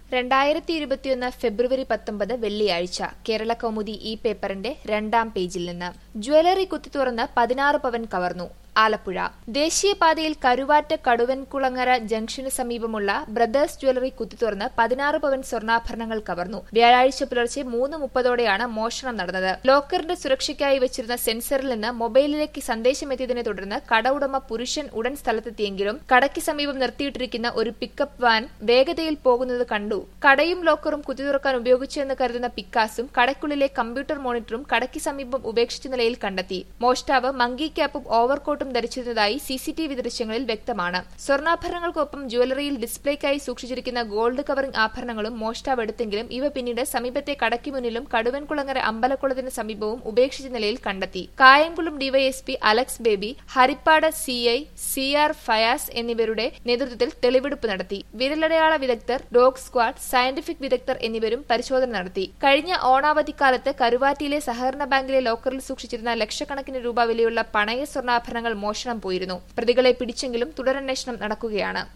രണ്ടായിരത്തി ഇരുപത്തിയൊന്ന് ഫെബ്രുവരി പത്തൊമ്പത് വെള്ളിയാഴ്ച കേരള കൗമുദി ഈ പേപ്പറിന്റെ രണ്ടാം പേജിൽ നിന്ന് ജ്വല്ലറി കുത്തിത്തുറന്ന് പതിനാറ് പവൻ കവർന്നു ആലപ്പുഴ ദേശീയപാതയിൽ കരുവാറ്റ കടുവൻകുളങ്ങര ജംഗ്ഷന് സമീപമുള്ള ബ്രദേഴ്സ് ജ്വല്ലറി കുത്തിത്തുറന്ന് പതിനാറ് പവൻ സ്വർണ്ണാഭരണങ്ങൾ കവർന്നു വ്യാഴാഴ്ച പുലർച്ചെ മൂന്ന് മുപ്പതോടെയാണ് മോഷണം നടന്നത് ലോക്കറിന്റെ സുരക്ഷയ്ക്കായി വെച്ചിരുന്ന സെൻസറിൽ നിന്ന് മൊബൈലിലേക്ക് സന്ദേശമെത്തിയതിനെ തുടർന്ന് കട ഉടമ പുരുഷൻ ഉടൻ സ്ഥലത്തെത്തിയെങ്കിലും കടയ്ക്ക് സമീപം നിർത്തിയിട്ടിരിക്കുന്ന ഒരു പിക്കപ്പ് വാൻ വേഗതയിൽ പോകുന്നത് കണ്ടു കടയും ലോക്കറും കുത്തിത്തുറക്കാൻ ഉപയോഗിച്ചെന്ന് കരുതുന്ന പിക്കാസും കടയ്ക്കുള്ളിലെ കമ്പ്യൂട്ടർ മോണിറ്ററും കടയ്ക്ക് സമീപം ഉപേക്ഷിച്ച നിലയിൽ കണ്ടെത്തി മോഷ്ടാവ് മങ്കി ക്യാപ്പും ഓവർകോട്ടും ധരിച്ചിരുന്നതായി സിസിടിവി ദൃശ്യങ്ങളിൽ വ്യക്തമാണ് സ്വർണ്ണാഭരണങ്ങൾക്കൊപ്പം ജ്വല്ലറിയിൽ ഡിസ്പ്ലേക്കായി സൂക്ഷിച്ചിരിക്കുന്ന ഗോൾഡ് കവറിംഗ് ആഭരണങ്ങളും മോഷ്ടാവ് എടുത്തെങ്കിലും ഇവ പിന്നീട് സമീപത്തെ കടയ്ക്ക് മുന്നിലും കടുവൻകുളങ്ങര അമ്പലക്കുളത്തിന് സമീപവും ഉപേക്ഷിച്ച നിലയിൽ കണ്ടെത്തി Kayamkulam DYSP Alex Baby Harippad CI C R Fayas എന്നിവരുടെ നേതൃത്വത്തിൽ തെളിവെടുപ്പ് നടത്തി വിരലടയാള വിദഗ്ധർ ഡോഗ് സ്ക്വാഡ് സയന്റിഫിക് വിദഗ്ധർ എന്നിവരും പരിശോധന നടത്തി കഴിഞ്ഞ ഓണാവധിക്കാലത്ത് കരുവാറ്റിയിലെ സഹകരണ ബാങ്കിലെ ലോക്കറിൽ സൂക്ഷിച്ചിരുന്ന ലക്ഷക്കണക്കിന് രൂപ വിലയുള്ള പണയ സ്വർണ്ണാഭരണങ്ങൾ മോഷണം പോയിരുന്നു പ്രതികളെ പിടിച്ചെങ്കിലും തുടരന്വേഷണം നടക്കുകയാണ്